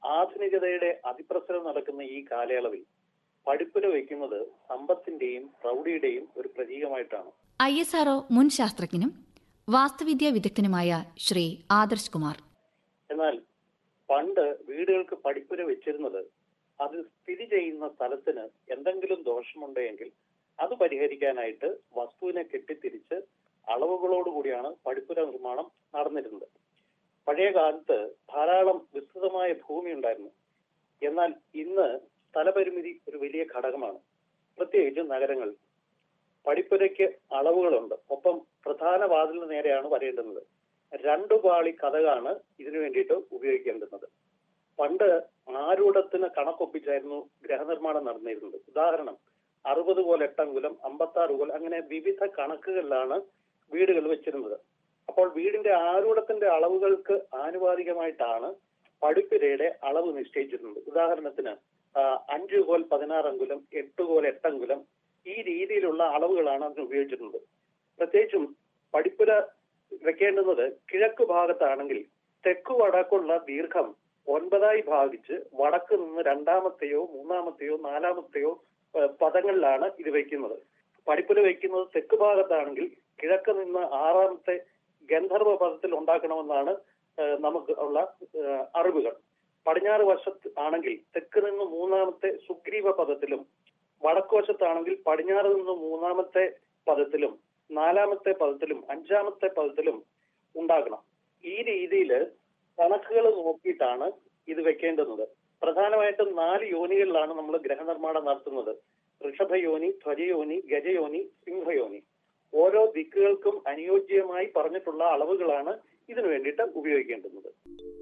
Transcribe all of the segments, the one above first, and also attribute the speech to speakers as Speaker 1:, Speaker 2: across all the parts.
Speaker 1: ആധുനികതയുടെ അതിപ്രസരം നടക്കുന്ന ഈ കാലയളവിൽ പഠിപ്പുര വയ്ക്കുന്നത് സമ്പത്തിന്റെയും പ്രൗഢിയുടെയും ഒരു പ്രതീകമായിട്ടാണ്
Speaker 2: ഐ എസ് ആർഒ മുൻ ശാസ്ത്രജ്ഞനും വാസ്തുവിദ്യാ വിദഗ്ധനുമായ ശ്രീ ആദർശ് കുമാർ
Speaker 1: എന്നാൽ പണ്ട് വീടുകൾക്ക് പഠിപ്പുര വെച്ചിരുന്നത് അത് സ്ഥിതി ചെയ്യുന്ന സ്ഥലത്തിന് എന്തെങ്കിലും ദോഷമുണ്ടെങ്കിൽ അത് പരിഹരിക്കാനായിട്ട് വസ്തുവിനെ കെട്ടിത്തിരിച്ച് അളവുകളോടുകൂടിയാണ് പഠിപ്പുര നിർമ്മാണം നടന്നിരുന്നത് പഴയ കാലത്ത് ധാരാളം വിസ്തൃതമായ ഭൂമി ഉണ്ടായിരുന്നു എന്നാൽ ഇന്ന് സ്ഥലപരിമിതി ഒരു വലിയ ഘടകമാണ് പ്രത്യേകിച്ച് നഗരങ്ങൾ പഠിപ്പുരയ്ക്ക് അളവുകളുണ്ട് ഒപ്പം പ്രധാന വാതിലിന് നേരെയാണ് വരേണ്ടുന്നത് രണ്ടു പാളി കഥകാണ് ഇതിനു വേണ്ടിയിട്ട് ഉപയോഗിക്കേണ്ടുന്നത് പണ്ട് ആരൂഢത്തിന് കണക്കൊപ്പിച്ചായിരുന്നു ഗ്രഹനിർമ്മാണം നടന്നിരുന്നത് ഉദാഹരണം അറുപത് കോൽ എട്ടങ്കുലം അമ്പത്തി ആറ് കോൽ അങ്ങനെ വിവിധ കണക്കുകളിലാണ് വീടുകൾ വെച്ചിരുന്നത് അപ്പോൾ വീടിന്റെ ആരൂഢത്തിന്റെ അളവുകൾക്ക് ആനുപാതികമായിട്ടാണ് പടുപ്പിരയുടെ അളവ് നിശ്ചയിച്ചിരുന്നത് ഉദാഹരണത്തിന് ആ, അഞ്ച് കോൽ പതിനാറ് അങ്കുലം എട്ട് കോൽ എട്ടങ്കുലം ഈ രീതിയിലുള്ള അളവുകളാണ് അതിന് ഉപയോഗിച്ചിരുന്നത് പ്രത്യേകിച്ചും പടിപ്പുര വെക്കേണ്ടുന്നത് കിഴക്ക് ഭാഗത്താണെങ്കിൽ തെക്കു വടക്കുള്ള ദീർഘം ഒൻപതായി ഭാഗിച്ച് വടക്ക് നിന്ന് രണ്ടാമത്തെയോ മൂന്നാമത്തെയോ നാലാമത്തെയോ ഏഹ്, പദങ്ങളിലാണ് ഇത് വെക്കുന്നത് പടിപ്പുര വെക്കുന്നത് തെക്ക് ഭാഗത്താണെങ്കിൽ കിഴക്ക് നിന്ന് ആറാമത്തെ ഗന്ധർവ പദത്തിൽ ഉണ്ടാക്കണമെന്നാണ് ഏഹ്, നമുക്ക് ഉള്ള ഏഹ്, അറിവുകൾ പടിഞ്ഞാറ് വശത്ത് ആണെങ്കിൽ തെക്ക് നിന്ന് മൂന്നാമത്തെ സുഗ്രീവ പദത്തിലും വടക്ക് വശത്താണെങ്കിൽ പടിഞ്ഞാറ് നിന്ന് മൂന്നാമത്തെ പദത്തിലും നാലാമത്തെ പദത്തിലും അഞ്ചാമത്തെ പദത്തിലും ഉണ്ടാക്കണം ഈ രീതിയിൽ കണക്കുകൾ നോക്കിയിട്ടാണ് ഇത് വെക്കേണ്ടുന്നത് പ്രധാനമായിട്ടും നാല് യോനികളിലാണ് നമ്മൾ ഗ്രഹനിർമ്മാണം നടത്തുന്നത് ഋഷഭയോനി ധ്വജയോനി ഗജയോനി സിംഹയോനി ഓരോ ദിക്കുകൾക്കും അനുയോജ്യമായി പറഞ്ഞിട്ടുള്ള അളവുകളാണ് ഇതിനു വേണ്ടിയിട്ട് ഉപയോഗിക്കേണ്ടുന്നത്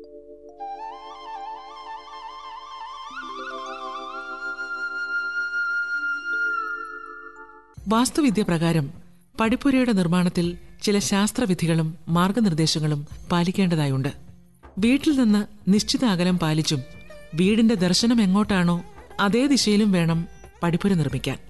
Speaker 3: വാസ്തുവിദ്യ പ്രകാരം പടിപ്പുരയുടെ നിർമ്മാണത്തിൽ ചില ശാസ്ത്രവിധികളും മാർഗനിർദ്ദേശങ്ങളും പാലിക്കേണ്ടതായുണ്ട് വീട്ടിൽ നിന്ന് നിശ്ചിത അകലം പാലിച്ചും വീടിന്റെ ദർശനം എങ്ങോട്ടാണോ അതേ ദിശയിലും വേണം പടിപ്പുര നിർമ്മിക്കാൻ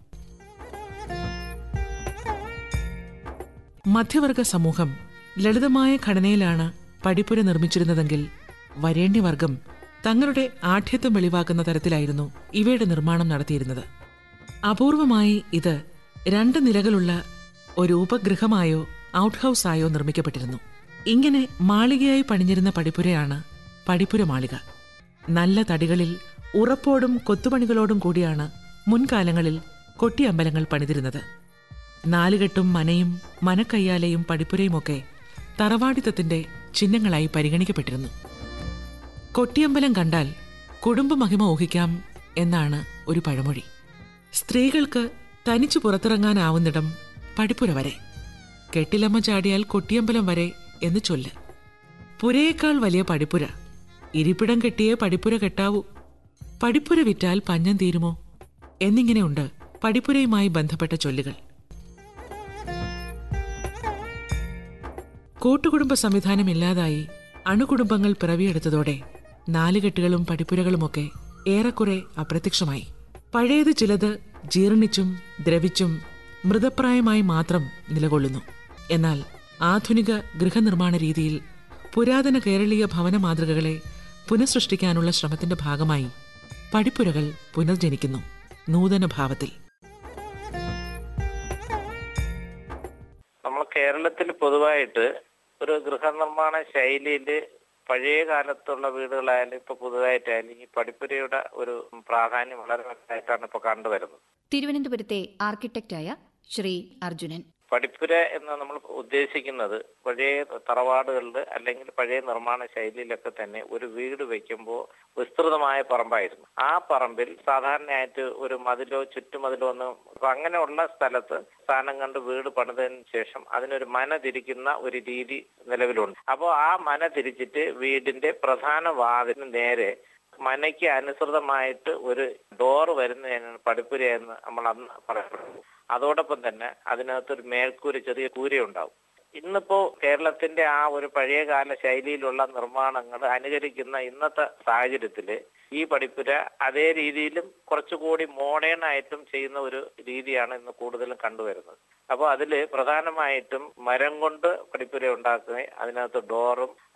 Speaker 3: മധ്യവർഗ സമൂഹം ലളിതമായ ഘടനയിലാണ് പടിപ്പുര നിർമ്മിച്ചിരുന്നതെങ്കിൽ വരേണ്യവർഗം തങ്ങളുടെ ആഠ്യത്വം വെളിവാക്കുന്ന തരത്തിലായിരുന്നു ഇവയുടെ നിർമ്മാണം നടത്തിയിരുന്നത് അപൂർവമായി ഇത് രണ്ട് നിലകളുള്ള ഒരു ഉപഗ്രഹമായോ ഔട്ട് ഹൗസായോ നിർമ്മിക്കപ്പെട്ടിരുന്നു ഇങ്ങനെ മാളികയായി പണിഞ്ഞിരുന്ന പടിപ്പുരയാണ് പടിപ്പുര മാളിക നല്ല തടികളിൽ ഉറപ്പോടും കൊത്തുപണികളോടും കൂടിയാണ് മുൻകാലങ്ങളിൽ കൊട്ടിയമ്പലങ്ങൾ പണിതിരുന്നത് നാലുകെട്ടും മനയും മനക്കയ്യാലയും പടിപ്പുരയുമൊക്കെ തറവാടിത്തത്തിന്റെ ചിഹ്നങ്ങളായി പരിഗണിക്കപ്പെട്ടിരുന്നു കൊട്ടിയമ്പലം കണ്ടാൽ കുടുംബമഹിമ ഊഹിക്കാം എന്നാണ് ഒരു പഴമൊഴി സ്ത്രീകൾക്ക് തനിച്ചു പുറത്തിറങ്ങാനാവുന്നിടം പടിപ്പുര വരെ കെട്ടിലമ്മ ചാടിയാൽ കൊട്ടിയമ്പലം വരെ എന്ന് ചൊല്ല് പുരയേക്കാൾ വലിയ പടിപ്പുര ഇരിപ്പിടം കെട്ടിയേ പടിപ്പുര കെട്ടാവൂ പടിപ്പുര വിറ്റാൽ പഞ്ഞം തീരുമോ എന്നിങ്ങനെയുണ്ട് പടിപ്പുരയുമായി ബന്ധപ്പെട്ട ചൊല്ലുകൾ കൂട്ടുകുടുംബ സംവിധാനം ഇല്ലാതായി അണുകുടുംബങ്ങൾ പിറവിയെടുത്തതോടെ നാലുകെട്ടുകളും പടിപ്പുരകളുമൊക്കെ ഏറെക്കുറെ അപ്രത്യക്ഷമായി പഴയത് ചിലത് ജീർണിച്ചും ദ്രവിച്ചും മൃതപ്രായമായി മാത്രം നിലകൊള്ളുന്നു എന്നാൽ ആധുനിക ഗൃഹനിർമ്മാണ രീതിയിൽ പുരാതന കേരളീയ ഭവന മാതൃകകളെ പുനഃസൃഷ്ടിക്കാനുള്ള ശ്രമത്തിന്റെ ഭാഗമായി പടിപ്പുരകൾ പുനർജനിക്കുന്നു നൂതന ഭാവത്തിൽ
Speaker 4: നമ്മൾ കേരളത്തിൽ പൊതുവായിട്ട് ഒരു ഗൃഹനിർമ്മാണ ശൈലിയിൽ പഴയ കാലത്തുള്ള വീടുകളായാലും ഇപ്പൊ പുതുതായിട്ടായാലും ഈ പടിപ്പുരയുടെ ഒരു പ്രാധാന്യം വളരെ വലുതായിട്ടാണ് ഇപ്പൊ കണ്ടുവരുന്നത്
Speaker 2: തിരുവനന്തപുരത്തെ ആർക്കിടെക്റ്റായ ശ്രീ അർജുനൻ
Speaker 4: പടിപ്പുര എന്ന് നമ്മൾ ഉദ്ദേശിക്കുന്നത് പഴയ തറവാടുകളിൽ അല്ലെങ്കിൽ പഴയ നിർമ്മാണ ശൈലിയിലൊക്കെ തന്നെ ഒരു വീട് വെക്കുമ്പോൾ വിസ്തൃതമായ പറമ്പായിരുന്നു ആ പറമ്പിൽ സാധാരണയായിട്ട് ഒരു മതിലോ ചുറ്റുമതിലോ ഒന്നും അപ്പൊ അങ്ങനെയുള്ള സ്ഥലത്ത് സ്ഥാനം കണ്ട് വീട് പണിതതിന് ശേഷം അതിനൊരു മന തിരിക്കുന്ന ഒരു രീതി നിലവിലുണ്ട് അപ്പോൾ ആ മന തിരിച്ചിട്ട് വീടിന്റെ പ്രധാന വാതിന് നേരെ മനയ്ക്ക് അനുസൃതമായിട്ട് ഒരു ഡോർ വരുന്നതിനാണ് പടിപ്പുര എന്ന് നമ്മൾ അന്ന് പറയപ്പെടുന്നത് അതോടൊപ്പം തന്നെ അതിനകത്തൊരു മേൽക്കൂര ചെറിയ കൂരയുണ്ടാവും ഇന്നിപ്പോ കേരളത്തിന്റെ ആ ഒരു പഴയകാല ശൈലിയിലുള്ള നിർമ്മാണങ്ങൾ അനുകരിക്കുന്ന ഇന്നത്തെ സാഹചര്യത്തില് ഈ പഠിപ്പുര അതേ രീതിയിലും കുറച്ചുകൂടി മോഡേൺ ആയിട്ടും ചെയ്യുന്ന ഒരു രീതിയാണ് ഇന്ന് കൂടുതലും കണ്ടുവരുന്നത് അപ്പോൾ അതില് പ്രധാനമായിട്ടും മരം കൊണ്ട് പഠിപ്പുര ഉണ്ടാക്കുകയും അതിനകത്ത് ഡോറും